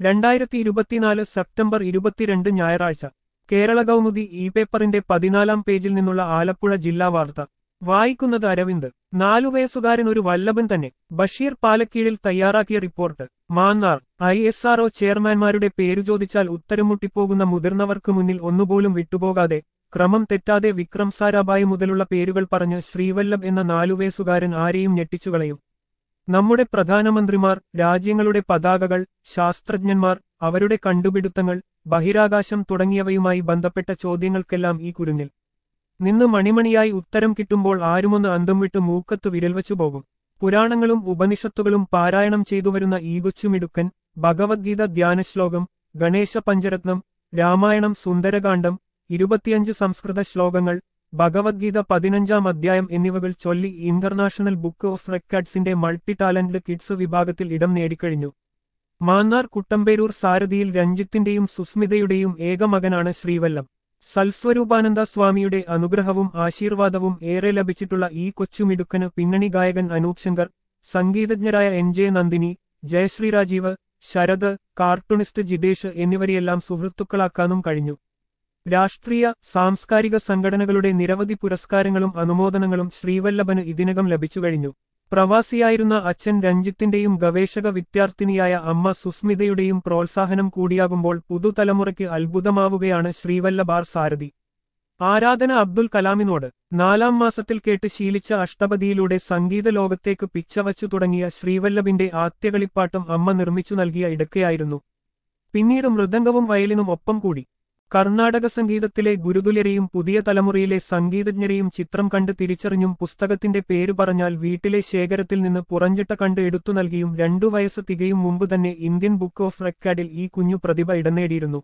രണ്ടായിരത്തി ഇരുപത്തിനാല് സെപ്റ്റംബർ ഇരുപത്തിരണ്ട് ഞായറാഴ്ച കേരള കൗമുദി ഇ പേപ്പറിന്റെ പതിനാലാം പേജിൽ നിന്നുള്ള ആലപ്പുഴ ജില്ലാ വാർത്ത വായിക്കുന്നത് അരവിന്ദ് നാലു വയസ്സുകാരൻ ഒരു വല്ലഭൻ തന്നെ ബഷീർ പാലക്കീഴിൽ തയ്യാറാക്കിയ report Mannar I S R O ചെയർമാൻമാരുടെ പേരു ചോദിച്ചാൽ ഉത്തരം മുട്ടിപ്പോകുന്ന മുതിർന്നവർക്ക് മുന്നിൽ ഒന്നുപോലും വിട്ടുപോകാതെ ക്രമം തെറ്റാതെ വിക്രം സാരാഭായി മുതലുള്ള പേരുകൾ പറഞ്ഞ് ശ്രീവല്ലഭ് എന്ന നാലുവയസ്സുകാരൻ ആരെയും ഞെട്ടിച്ചുകളയും നമ്മുടെ പ്രധാനമന്ത്രിമാർ രാജ്യങ്ങളുടെ പതാകകൾ ശാസ്ത്രജ്ഞന്മാർ അവരുടെ കണ്ടുപിടുത്തങ്ങൾ ബഹിരാകാശം തുടങ്ങിയവയുമായി ബന്ധപ്പെട്ട ചോദ്യങ്ങൾക്കെല്ലാം ഈ കുരുന്നിൽ നിന്ന് മണിമണിയായി ഉത്തരം കിട്ടുമ്പോൾ ആരുമൊന്ന് അന്തം വിട്ട് മൂക്കത്തു വിരൽവച്ചു പോകും പുരാണങ്ങളും ഉപനിഷത്തുകളും പാരായണം ചെയ്തുവരുന്ന ഈ കൊച്ചുമിടുക്കൻ ഭഗവത്ഗീത ധ്യാനശ്ലോകം ഗണേശ പഞ്ചരത്നം രാമായണം സുന്ദരകാന്ഡം ഇരുപത്തിയഞ്ച് സംസ്കൃത ശ്ലോകങ്ങൾ ഭഗവത്ഗീത പതിനഞ്ചാം അധ്യായം എന്നിവകൾ ചൊല്ലി ഇന്റർനാഷണൽ ബുക്ക് ഓഫ് റെക്കോർഡ്സിന്റെ മൾട്ടി ടാലന്റ് കിഡ്സ് വിഭാഗത്തിൽ ഇടം നേടിക്കഴിഞ്ഞു മാന്നാർ കുട്ടമ്പേരൂർ സാരഥിയിൽ രഞ്ജിത്തിന്റെയും സുസ്മിതയുടെയും ഏകമകനാണ് ശ്രീവല്ലം സൽസ്വരൂപാനന്ദ സ്വാമിയുടെ അനുഗ്രഹവും ആശീർവാദവും ഏറെ ലഭിച്ചിട്ടുള്ള ഈ കൊച്ചുമിടുക്കന് പിന്നണി ഗായകൻ അനൂപ് ശങ്കർ സംഗീതജ്ഞരായ N J Nandini Jayashree Rajeev Sharath cartoonist Jithesh എന്നിവരെയെല്ലാം സുഹൃത്തുക്കളാക്കാനും കഴിഞ്ഞു രാഷ്ട്രീയ സാംസ്കാരിക സംഘടനകളുടെ നിരവധി പുരസ്കാരങ്ങളും അനുമോദനങ്ങളും ശ്രീവല്ലഭന് ഇതിനകം ലഭിച്ചുകഴിഞ്ഞു പ്രവാസിയായിരുന്ന അച്ഛൻ രഞ്ജിത്തിന്റെയും ഗവേഷക വിദ്യാർത്ഥിനിയായ അമ്മ സുസ്മിതയുടെയും പ്രോത്സാഹനം കൂടിയാകുമ്പോൾ പുതുതലമുറയ്ക്ക് അത്ഭുതമാവുകയാണ് ശ്രീവല്ലഭാർ സാരഥി ആരാധന അബ്ദുൽ കലാമിനോട് നാലാം മാസത്തിൽ കേട്ട് ശീലിച്ച അഷ്ടപതിയിലൂടെ സംഗീത ലോകത്തേക്ക് പിച്ചവച്ചു തുടങ്ങിയ ശ്രീവല്ലഭിന്റെ ആദ്യകളിപ്പാട്ടം അമ്മ നിർമ്മിച്ചു നൽകിയ ഇടയ്ക്കയായിരുന്നു പിന്നീട് മൃദംഗവും വയലിനും ഒപ്പം കൂടി കർണാടക സംഗീതത്തിലെ ഗുരുതുല്യരെയും പുതിയ തലമുറയിലെ സംഗീതജ്ഞരെയും ചിത്രം കണ്ട് തിരിച്ചറിഞ്ഞും പുസ്തകത്തിന്റെ പേര് പറഞ്ഞാൽ വീട്ടിലെ ശേഖരത്തിൽ നിന്ന് പുറഞ്ചിട്ട കണ്ട് എടുത്തു നൽകിയും രണ്ടു വയസ്സ് തികയും മുമ്പ് തന്നെ ഇന്ത്യൻ ബുക്ക് ഓഫ് റെക്കോർഡിൽ ഈ കുഞ്ഞു പ്രതിഭ ഇടം നേടിയിരുന്നു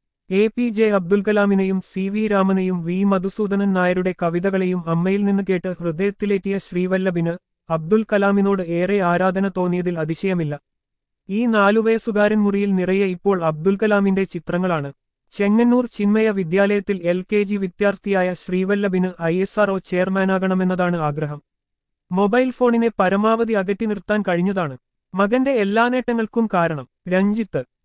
എ പി ജെ അബ്ദുൽ കലാമിനെയും സി വി രാമനെയും വി മധുസൂദനൻ നായരുടെ കവിതകളെയും അമ്മയിൽ നിന്ന് കേട്ട് ഹൃദയത്തിലേറ്റിയ ശ്രീവല്ലഭിന് അബ്ദുൽ കലാമിനോട് ഏറെ ആരാധന തോന്നിയതിൽ അതിശയമില്ല ഈ നാലുവയസ്സുകാരൻ മുറിയിൽ നിറയെ ഇപ്പോൾ അബ്ദുൽ കലാമിന്റെ ചിത്രങ്ങളാണ് ചെങ്ങന്നൂർ ചിന്മയ വിദ്യാലയത്തിൽ എൽ കെ ജി വിദ്യാർത്ഥിയായ ശ്രീവല്ലഭിന് ഐ എസ് ആർഒ ചെയർമാനാകണമെന്നതാണ് ആഗ്രഹം മൊബൈൽ ഫോണിനെ പരമാവധി അകറ്റി നിർത്താൻ കഴിഞ്ഞതാണ് മകന്റെ എല്ലാ നേട്ടങ്ങൾക്കും കാരണം രഞ്ജിത്ത്